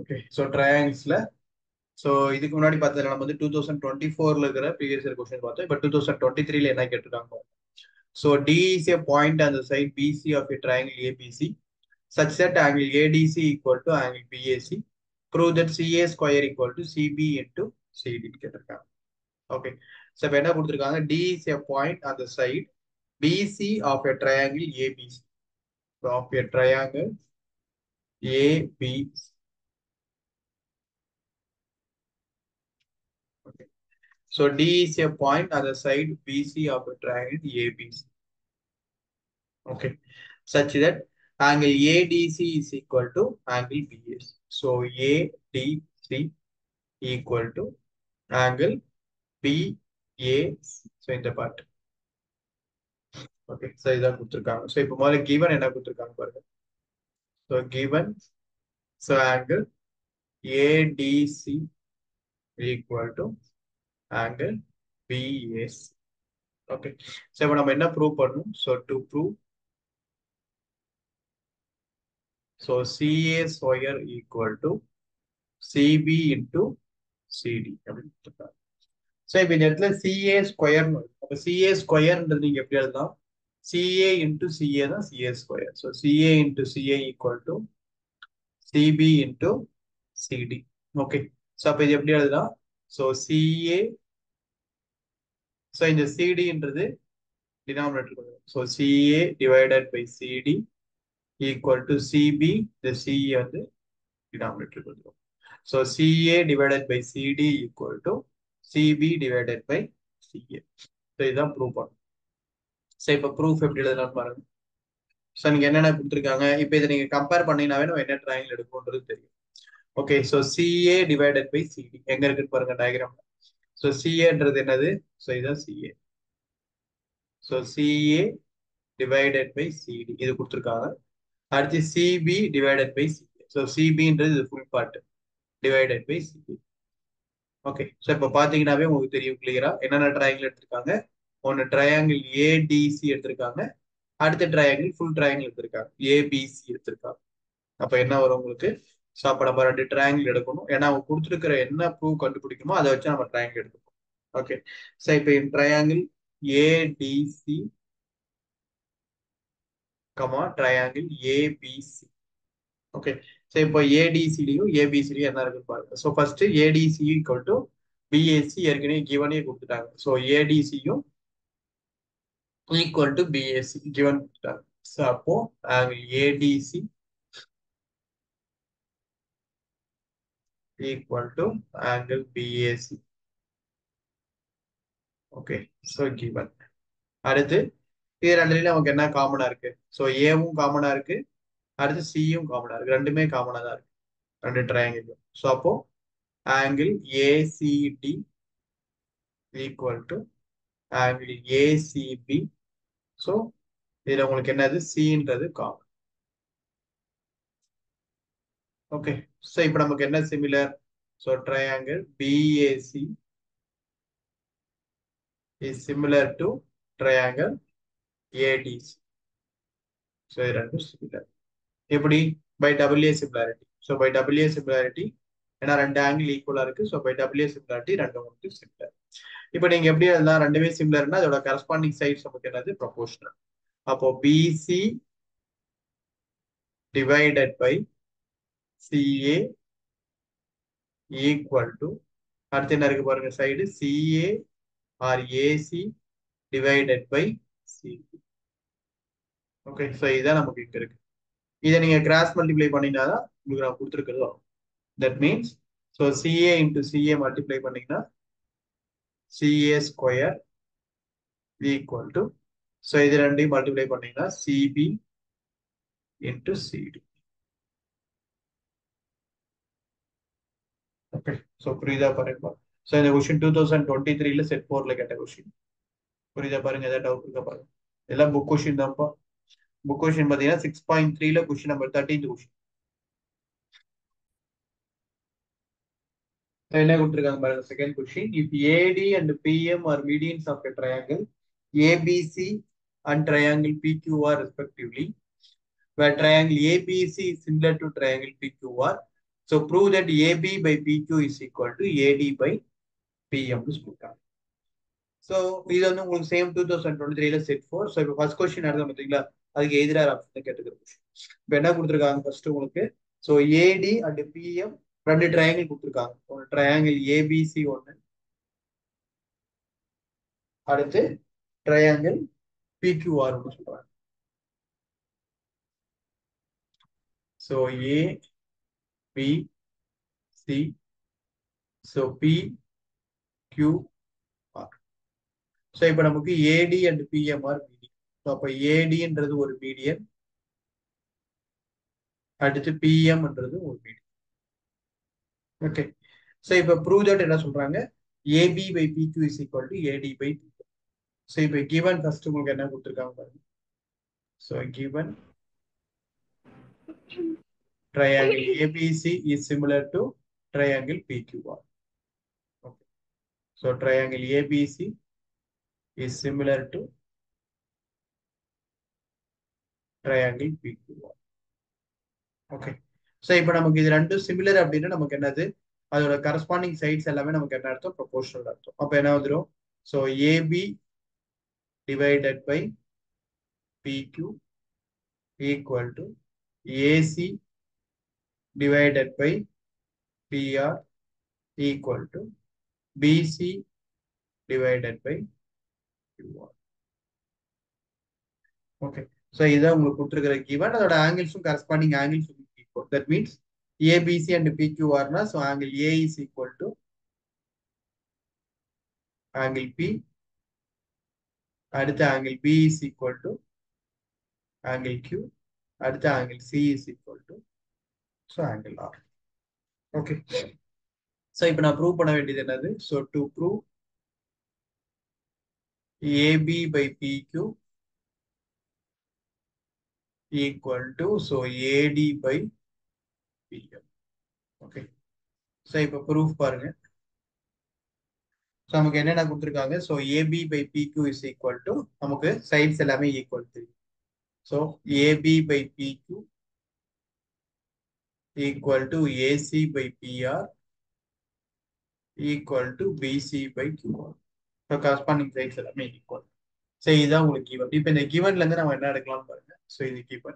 Okay so ட்ரையாங்கிள்ஸ்ல so இதுக்கு முன்னாடி பார்த்ததுல நம்ம வந்து டூ தௌசண்ட் டுவெண்ட்டி ஃபோர்ல இருக்கிற ப்ரீவியஸ் இயர் கொஸ்டின் பார்த்தோம் இப்போ டூ தௌசண்ட் டுவெண்ட்டி த்ரீல என்ன கேட்டிருக்காங்க so D is A point அந்த side BC of a triangle ABC such that angle ADC equal to angle BAC. Prove that CA square equal to CB into CD கேட்டிருக்காங்க okay so இப்போ என்ன கொடுத்துருக்காங்க D is a point on the side BC of a triangle ABC. So of a triangle ABC. Okay. So D is a point on the side BC of a triangle ABC. Okay. Such that angle ADC is equal to angle BAC. So ADC equal to angle BAC. So in the part. Okay. So இதான் கொடுத்துருக்காங்க. So இப்போ முதல்ல given என்ன கொடுத்துருக்காங்க பாருங்க. So given so angle ADC equal to angle BAC. Okay. So இப்போ நம்ம என்ன ப்ரூவ் பண்ணணும்? So to prove So CA square equal to CB into CD அப்படின்னு கொடுத்துருக்காங்க ஸோ இப்போ இந்த இடத்துல சிஏ ஸ்கொயர்னு அப்போ சிஏ ஸ்கொயர்ன்றது நீங்கள் எப்படி எழுதலாம் சிஏ இன்ட்டு சிஏ தான் CA square so CA into CA equal to CB into CD okay so அப்போ இது எப்படி எழுதலாம் ஸோ சிஏ ஸோ இந்த சிடின்றது denominator so CA divided by CD equal to CB இந்த சிஏ வந்து டினாமினேட்டர் கொடுத்துரும் so CA divided by CD equal to CB divided by CA so இதுதான் ப்ரூவ் பண்ணும் ஸோ இப்போ ப்ரூஃப் எப்படி எழுதலாம் பாருங்க ஸோ நீங்கள் என்னென்ன கொடுத்துருக்காங்க இப்போ இதை நீங்கள் கம்பேர் பண்ணீங்கன்னாவே நம்ம என்ன ட்ராயிங்கில் எடுக்கணுன்றது தெரியும் okay so CA divided by CD எங்கே இருக்குன்னு பாருங்க டயக்ராம் ஸோ சிஏன்றது என்னது ஸோ இதுதான் CA so CA divided by CD இது கொடுத்துருக்காங்க அடுத்து CB divided by CA so சிபின்றது இது full part divided by CB okay so இப்போ பார்த்தீங்கன்னாவே உங்களுக்கு தெரியும் கிளியரா என்னென்ன ட்ரையாங்கிள் எடுத்திருக்காங்க ஒன்று ட்ரையாங்கிள் ஏடிசி எடுத்திருக்காங்க அடுத்த ட்ரையாங்கிள் ஃபுல் ட்ரையாங்கிள் எடுத்திருக்காங்க ஏபிசி எடுத்திருக்காங்க அப்போ என்ன வரும் உங்களுக்கு ஸோ அப்போ நம்ம ரெண்டு ட்ரையாங்கிள் எடுக்கணும் ஏன்னா அவங்க கொடுத்துருக்கிற என்ன ப்ரூவ் கண்டுபிடிக்குமோ அதை வச்சு நம்ம ட்ரையாங்கிள் எடுக்கணும் ஓகே ஸோ இப்போ triangle ADC comma triangle ABC okay so இப்போ ஏடிசிடியும் ஏபிசிடியும் என்ன இருக்குன்னு பாருங்க so first ADC equal to BAC ஏற்கனவே கிவனே கொடுத்துட்டாங்க ஸோ ஏடிசியும் ஈக்குவல் டு பிஏசி கிவன் கொடுத்துட்டாங்க ஸோ அப்போ angle ADC equal to angle BAC okay so given அடுத்து இது ரெண்டுலையும் நமக்கு என்ன காமனா இருக்கு ஸோ ஏவும் காமனா இருக்கு அடுத்து சியும் காமனா இருக்கு ரெண்டுமே காமனா தான் இருக்கு ரெண்டு ட்ரையாங்கிள் ஸோ அப்போ angle ACD equal to angle ACB so இதுல உங்களுக்கு என்னது சின்றது காமன் ஓகே ஸோ இப்போ நமக்கு என்ன similar so triangle BAC is similar to triangle ADC so இது ரெண்டும் சிமிலர் எப்படி by WA similarity so by WA similarity ஏன்னா ரெண்டு ஆங்கிள் ஈக்குவலா இருக்கு ஸோ பை டபிள்யூஏ சிமிலாரிட்டி ரெண்டும் வந்து சிமிலர் இப்போ நீங்க எப்படி எழுதலாம் ரெண்டுமே சிமிலர்னா அதோட கரஸ்பாண்டிங் சைட்ஸ் நமக்கு என்னது ப்ரொபோஷனல் அப்போ BC divided by CA equal to அடுத்து என்ன இருக்கு பாருங்க side CA are AC divided by CB okay so இதுதான் நமக்கு இங்க இருக்கு இதை நீங்க கிராஸ் மல்டிப்ளை பண்ணீங்கன்னா தான் உங்களுக்கு நான் கொடுத்துருக்கிறது வரும் that means so CA into CA multiply பண்ணீங்கன்னா CA square equal to so இது ரெண்டையும் மல்டிப்ளை பண்ணீங்கன்னா CB into CD okay so புரியுதா பாருங்க ஸோ இந்த கொஸ்டின் டூ தௌசண்ட் டுவெண்ட்டி த்ரீல செட் ஃபோர்ல கேட்ட கொஸ்டின் புரியுதா பாருங்க ஏதாவது டவுட் இருக்கா பாருங்க எல்லாம் புக் கொஸ்டின் தான்ப்பா புக் கொஸ்டின் பார்த்தீங்கன்னா சிக்ஸ் பாயிண்ட் த்ரீல கொஸ்டின் நம்பர் தேர்ட்டீன் கொஸ்டின் என்ன கொடுத்துருக்காங்க பாருங்க second question if AD and BM are medians of a triangle ABC and triangle PQR respectively where triangle ABC is similar to triangle PQR so prove that AB by PQ is equal to AD by பிஎம்னு சொல்லிட்டாங்க so இது வந்து உங்களுக்கு same two thousand twenty த்ரீல set four so இப்போ first question நடந்தது பார்த்தீங்களா அதுக்கு எதிராக ஆப்ஷன் கேட்டுக்கிற கொஸ்டின் இப்போ என்ன கொடுத்துருக்காங்க ஃபர்ஸ்ட் உங்களுக்கு ஸோ ஏடி அண்ட் பிஎம் ரெண்டு ட்ரையாங்கிள் கொடுத்துருக்காங்க ஒரு ட்ரையாங்கிள் ஏபிசி ஒன்று அடுத்து ட்ரையாங்கிள் பிக்யூஆர் ஒன்று சொல்றாங்க so A B C so P Q R so இப்போ நமக்கு AD and BM are medium so அப்போ ஏடின்றது ஒரு மீடியன் அடுத்து பிஎம்ன்றது ஒரு மீடியம் ஓகே ஸோ இப்போ ப்ரூவ் தட் என்ன சொல்றாங்க AB by PQ is equal to AD by PQ so இப்போ கிவன் ஃபர்ஸ்ட் உங்களுக்கு என்ன கொடுத்துருக்காங்க பாருங்க so given triangle ABC is similar to triangle PQR. Okay. So triangle ABC is similar to triangle PQR. Okay. So இப்போ நமக்கு இது ரெண்டும் similar அப்படின்னா நமக்கு என்னது அதோட கரஸ்பாண்டிங் சைட்ஸ் எல்லாமே நமக்கு என்ன அர்த்தம் ப்ரொபோர்ஷனல் அர்த்தம் அப்போ என்ன வந்துடும் so AB divided by PQ equal to AC divided by PR equal to BC divided by QR. Okay. So இதான் உங்களுக்கு கொடுத்துருக்கிற given அதோட ஆங்கிள்ஸும் corresponding angles equal. That means ABC and PQR னா so angle A is equal to angle P அடுத்த angle B is equal to angle Q அடுத்த angle C is equal to so angle R okay so இப்போ நான் prove பண்ண வேண்டியது என்னது so to prove AB by PQ equal to so AD by BM okay so இப்போ proof பாருங்க so நமக்கு என்னென்ன கொடுத்துருக்காங்க so AB by PQ is equal to நமக்கு சைட்ஸ் எல்லாமே ஈக்குவல் தெரியும் so AB by PQ equal to AC by PR equal to BC by QR. So corresponding sides எல்லாமே equal. So இதுதான் உங்களுக்கு கிவன் இப்போ இந்த கிவன்ல இருந்து நம்ம என்ன எடுக்கலாம் பாருங்க ஸோ இது கிவன்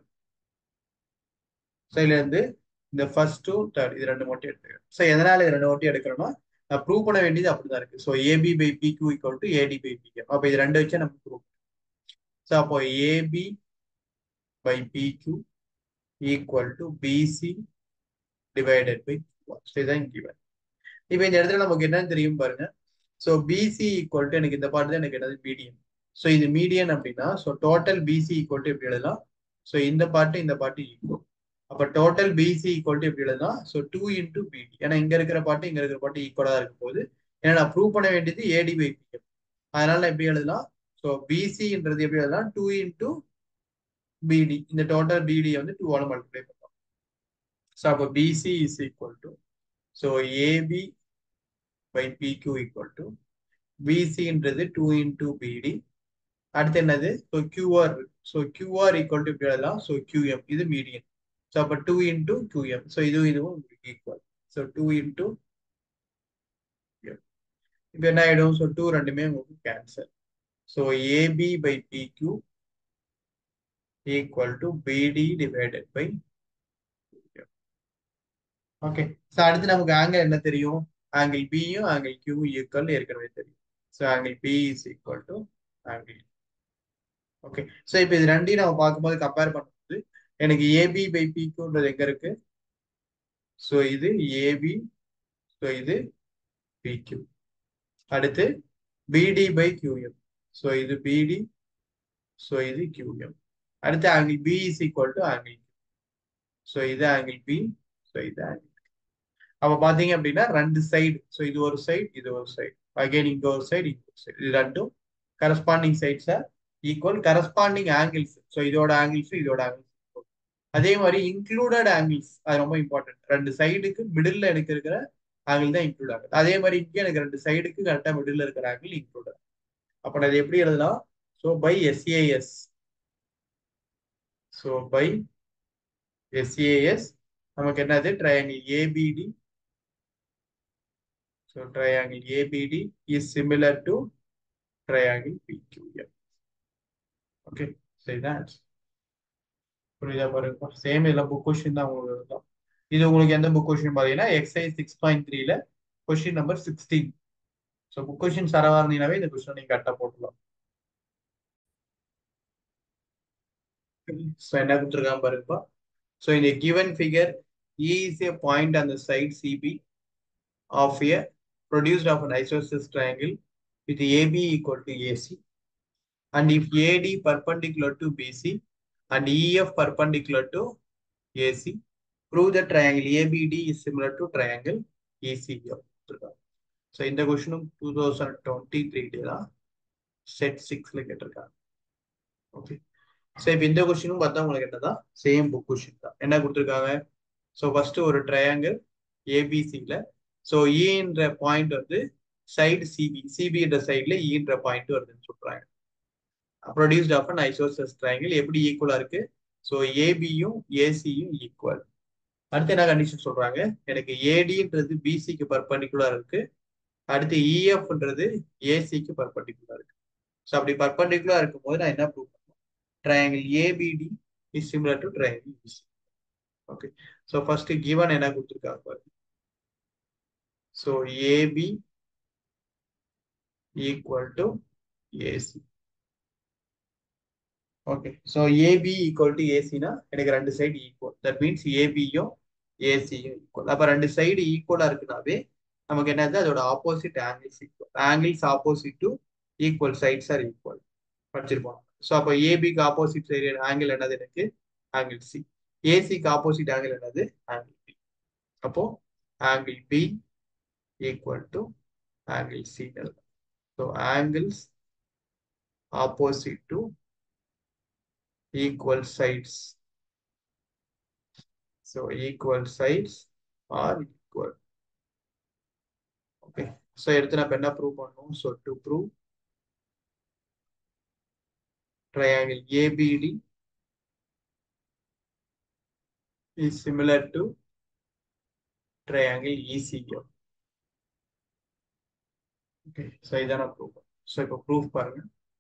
ஸோ இதுல இருந்து இந்த ஃபர்ஸ்ட் டூ தேர்ட் இது ரெண்டு மட்டும் எடுத்துக்கிறேன் ஸோ எதனால இது ரெண்டு மட்டும் எடுக்கிறோம்னா நான் ப்ரூவ் பண்ண வேண்டியது அப்படிதான் இருக்கு so AB by PQ equal to AD by பிகேம் அப்போ இது ரெண்டு வச்சா நம்ம ப்ரூவ் ஸோ அப்போ AB by PQ equal to BC divided by Q1. So இதான் given. இப்போ இந்த இடத்துல நமக்கு என்னன்னு தெரியும் பாருங்க ஸோ பிசி ஈக்குவல் டு எனக்கு இந்த பார்ட் தான் எனக்கு என்னது மீடியன் ஸோ இது மீடியன் அப்படின்னா so total BC equal to எப்படி எழுதலாம் ஸோ இந்த பார்ட்டு இந்த பார்ட்டு ஈக்குவல் அப்போ டோட்டல் பிசி ஈக்குவல் டு எப்படி எழுதலாம் ஸோ டூ இன்டூ பிடி ஏன்னா இங்க இருக்கிற பாட்டு இங்க இருக்கிற பாட்டு ஈக்குவலா இருக்கும் போது ஏன்னா நான் ப்ரூவ் பண்ண வேண்டியது ஏடி பை பிஎம் அதனால நான் எப்படி எழுதலாம் ஸோ பிசின்றது எப்படி எழுதலாம் டூ இன்டூ பிடி இந்த டோட்டல் பிடியை வந்து டூ ஆல மல்டிப்ளை பண்ணலாம் So, அப்போ BC is equal to, so AB by PQ equal to, BC ன்றது 2 into BD. அடுத்து என்னது so QR so QR equal to இப்படி எழுதலாம் ஸோ QM இது மீடியன் ஸோ அப்போ டூ இன்டூ QM ஸோ இதுவும் இதுவும் உங்களுக்கு ஈக்குவல் ஸோ டூ இன்டூ இப்போ என்ன ஆயிடும் ஸோ டூ ரெண்டுமே உங்களுக்கு cancel so AB by PQ equal to BD divided by okay so அடுத்து நமக்கு ஆங்கிள் என்ன தெரியும் ஆங்கிள் பியும் ஆங்கிள் கியூ ஈக்குவல் ஏற்கனவே தெரியும் so angle B is equal to angle okay so இப்போ இது ரெண்டையும் நம்ம பார்க்கும்போது கம்பேர் பண்ணும்போது எனக்கு ஏபி பை பிக்யூன்றது எங்க இருக்கு ஸோ இது ஏபி ஸோ இது பிக்யூ அடுத்து பிடி பை கியூஎம் ஸோ இது பிடி ஸோ இது கியூஎம் அடுத்து angle B is equal to angle so இது ஆங்கிள் பி ஸோ இது ஆங்கிள் அப்ப பாத்தீங்க அப்படின்னா ரெண்டு சைடு ஸோ இது ஒரு சைடு இது ஒரு சைடு அகைன் இங்க ஒரு சைடு இங்க ஒரு சைடு இது ரெண்டும் corresponding sides equal corresponding angles so இதோட ஆங்கிள்ஸ் இதோட ஆங்கிள்ஸ் அதே மாதிரி இன்க்ளூடட் ஆங்கிள்ஸ் அது ரொம்ப இம்பார்ட்டன்ட் ரெண்டு சைடுக்கு மிடில் எனக்கு இருக்கிற ஆங்கிள் தான் இன்க்ளூட் ஆகுது அதே மாதிரி இங்கே எனக்கு ரெண்டு சைடுக்கு கரெக்டா மிடில் இருக்கிற ஆங்கிள் இன்க்ளூட் ஆகுது அப்ப நான் எப்படி எழுதலாம் so by SAS so by SAS நமக்கு என்னது triangle ABD so triangle ABD is similar to triangle PQM okay சரிதான் புரியுதா பாருங்க சேம் இதில் புக் கொஸ்டின் தான் உங்களுக்கு தான் இது உங்களுக்கு எந்த புக் கொஸ்டின் பார்த்தீங்கன்னா எக்ஸைஸ் சிக்ஸ் பாயிண்ட் த்ரீல question number sixteen so book question சரவா இருந்தீங்கன்னாவே இந்த கொஸ்டின் நீங்கள் கரெக்டாக போட்டுலாம் ஸோ என்ன கொடுத்துருக்காங்க பாருங்கப்பா ஸோ இந்த given figure is A point அந்த side CB of A produced of an isosceles triangle with AB equal to AC and if AD perpendicular to BC and EF perpendicular to AC prove the triangle ABD is similar to triangle ECF so இந்த கொஸ்டினும் two thousand twenty த்ரீல தான் set சிக்ஸ்ல கேட்டிருக்காங்க okay so இப்போ இந்த கொஸ்டினும் பார்த்தா உங்களுக்கு என்னதான் சேம் புக் கொஸ்டின் தான் என்ன கொடுத்துருக்காங்க ஸோ ஃபர்ஸ்ட் ஒரு ட்ரையாங்கிள் ஏபிசியில் ஸோ இன்ற பாயிண்ட் வந்து சைடு சிபி சிபின்ற சைடில் இன்ற பாயிண்ட் வருதுன்னு சொல்றாங்க ப்ரொடியூஸ்ட் ஆஃப் அன் ஐசோசஸ் ட்ரையாங்கிள் எப்படி ஈக்குவலா இருக்கு ஸோ ஏபியும் ஏசியும் ஈக்குவல் அடுத்து என்ன கண்டிஷன் சொல்றாங்க எனக்கு ஏடின்றது பிசிக்கு பர்பண்டிகுலர் இருக்கு அடுத்து இஎஃப்ன்றது ஏசிக்கு பர்பண்டிகுலர் இருக்கு ஸோ அப்படி பர்பண்டிகுலர் இருக்கும்போது நான் என்ன ப்ரூவ் பண்ணுவேன் triangle ABD is similar to triangle BC okay so first given என்ன கொடுத்துருக்காங்க பாருங்க So AB equal to AC. Okay so AB equal to ஏசினா எனக்கு ரெண்டு சைடு ஈக்குவல் தட் மீன்ஸ் ஏபியும் ஏசியும் ஈக்குவல் அப்போ ரெண்டு சைடு ஈக்குவலாக இருக்குனாவே நமக்கு என்னது அதோட opposite angles equal angles opposite to equal sides are equal படிச்சிருப்போம் ஸோ அப்போ ஏபிக்கு ஆப்போசிட் சைடு ஆங்கிள் என்னது எனக்கு ஆங்கிள் சி ஏசிக்கு ஆப்போசிட் ஆங்கிள் என்னது ஆங்கிள் பி அப்போ angle B equal to angle C. So angles opposite to equal sides. So equal sides are equal. Okay. So எடுத்து நம்ம என்ன ப்ரூவ் பண்ணணும் so to prove triangle ABD is similar to triangle ECF. Okay so இதான proof so இப்போ proof பாருங்க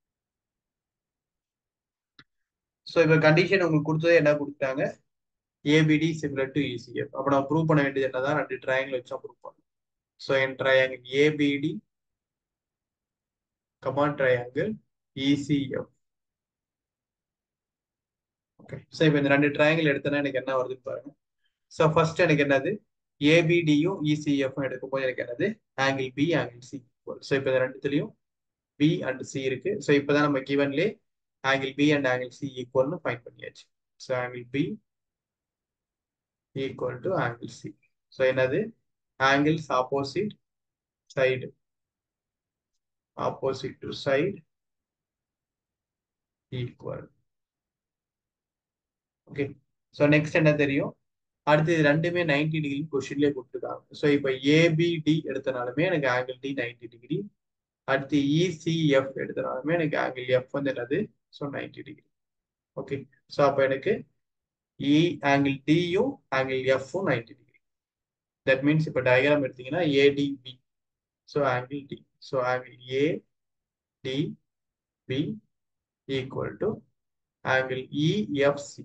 so இப்போ condition உங்களுக்கு கொடுத்தது என்ன கொடுத்தாங்க ஏபிடி சிமிலர் டு இசிஎஃப் அப்போ நான் ப்ரூவ் பண்ண வேண்டியது என்னதான் ரெண்டு ட்ரையாங்கிள் வச்சா ப்ரூவ் பண்ணணும் ஸோ என் triangle ABD comma triangle ECF okay so இப்போ இந்த ரெண்டு ட்ரையாங்கிள் எடுத்தேன்னா எனக்கு என்ன வருதுன்னு பாருங்க ஸோ ஃபர்ஸ்ட் எனக்கு என்னது ஏபிடியும் இசிஎஃப்பும் எடுக்கும்போது எனக்கு என்னது angle B angle C so இப்போ இந்த ரெண்டுத்துலையும் பி அண்ட் சி இருக்கு ஸோ இப்போதான் நம்ம கிவன்லே angle B and angle C ஈக்குவல்னு ஃபைன் பண்ணியாச்சு so angle B equal to angle C so என்னது angles opposite side opposite to side equal okay so next என்ன தெரியும் அடுத்து இது ரெண்டுமே நைன்டி டிகிரி கொஸ்டின்லேயே கொடுத்துருக்காங்க ஸோ இப்போ ஏபிடி எடுத்தனாலுமே எனக்கு ஆங்கிள் டி நைன்டி டிகிரி அடுத்து இசிஎஃப் எடுத்தனாலுமே எனக்கு ஆங்கிள் எஃப் வந்து என்னது so ninety degree okay so அப்போ எனக்கு இ ஆங்கிள் டியும் ஆங்கிள் எஃப்பும் நைன்டி டிகிரி தட் மீன்ஸ் இப்போ டயக்ராம் எடுத்தீங்கன்னா ADB so angle D so angle A D B equal to angle EFC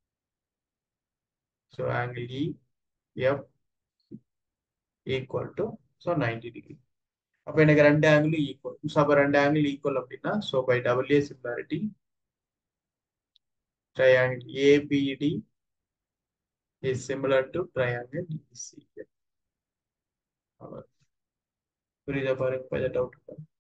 So angle E F equal to so 90 degree. அப்ப எனக்கு ரெண்டு ஆங்கிளும் equal so அப்போ ரெண்டு angle equal அப்படின்னா so by W similarity triangle ABD is similar to triangle ECF. புரியுதா பாருங்க கொஞ்சம் doubt